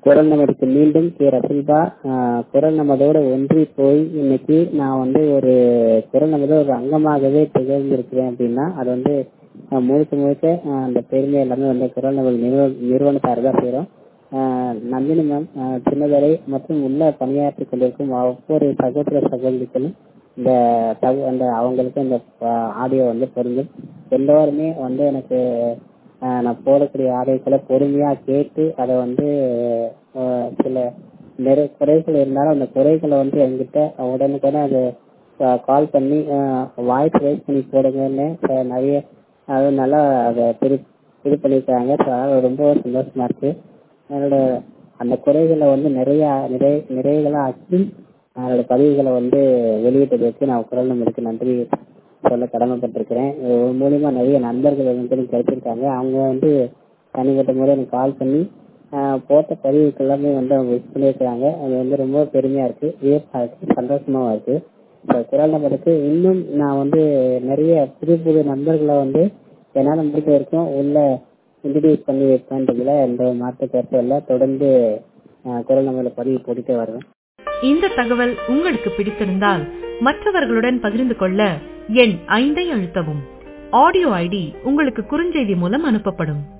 குரல் நமதுக்கு மீண்டும் கே ரசில்பா ஆஹ் குரல் நமதோட ஒன்றி போய் இன்னைக்கு நான் வந்து ஒரு குரல் நமது ஒரு அங்கமாகவே திகழ்ந்திருக்கிறேன் அப்படின்னா அது வந்து ஆஹ் முழுக்க முழுக்க ஆஹ் அந்த பெருமை எல்லாமே வந்து குரல் நமது நிறுவ நிறுவனத்தார் தான் செய்கிறோம் நந்தினி மேம் சின்னதரை மற்றும் உள்ள பணியாற்றி கொண்டிருக்கும் ஒவ்வொரு சகோதர சகோதரிகளும் இந்த தகு அந்த அவங்களுக்கு இந்த ஆடியோ வந்து பொருந்தும் எல்லோருமே வந்து எனக்கு ஆஹ் நான் போடக்கூடிய ஆடியோக்களை பொறுமையா கேட்டு அதை வந்து ஆஹ் சில நிறை குறைகள் இருந்தாலும் அந்த குறைகளை வந்து என்கிட்ட உடனுக்குடனே அது கால் பண்ணி வாய்ஸ் ரைஸ் பண்ணி போடுங்கன்னு ஆஹ் நிறைய அது நல்லா அதை திரு இது பண்ணியிருக்காங்க ஸோ அதனால ரொம்ப சந்தோஷமா இருக்கு என்னோட அந்த குறைகளை வந்து நிறைய நிறை நிறைகளா ஆக்கி அதோட பதிவுகளை வந்து வெளியிட்டதற்கு நான் குரல் நம்பருக்கு நன்றி சொல்ல கடமைப்பட்டிருக்கிறேன் இது மூலியமா நிறைய நண்பர்கள் வந்து எனக்கு கிடைச்சிருக்காங்க அவங்க வந்து தனிப்பட்ட முறை எனக்கு கால் பண்ணி ஆஹ் போட்ட பதிவுக்கு எல்லாமே வந்து அவங்க விஷ் பண்ணியிருக்கிறாங்க அது வந்து ரொம்ப பெருமையா இருக்கு வியப்பா இருக்கு சந்தோஷமாவும் இருக்கு இந்த குரல் நம்பருக்கு இன்னும் நான் வந்து நிறைய புது புது நண்பர்களை வந்து என்னால் முடிஞ்ச வரைக்கும் உள்ள இன்ட்ரடியூஸ் பண்ணி வைப்பேன்றதுல எந்த மாற்று கருத்தும் இல்லை தொடர்ந்து ஆஹ் குரல் நம்பர்ல பதிவு போட்டுட்டே வருவேன் இந்த தகவல் உங்களுக்கு பிடித்திருந்தால் மற்றவர்களுடன் பகிர்ந்து கொள்ள எண் ஐந்தை அழுத்தவும் ஆடியோ ஐடி உங்களுக்கு குறுஞ்செய்தி மூலம் அனுப்பப்படும்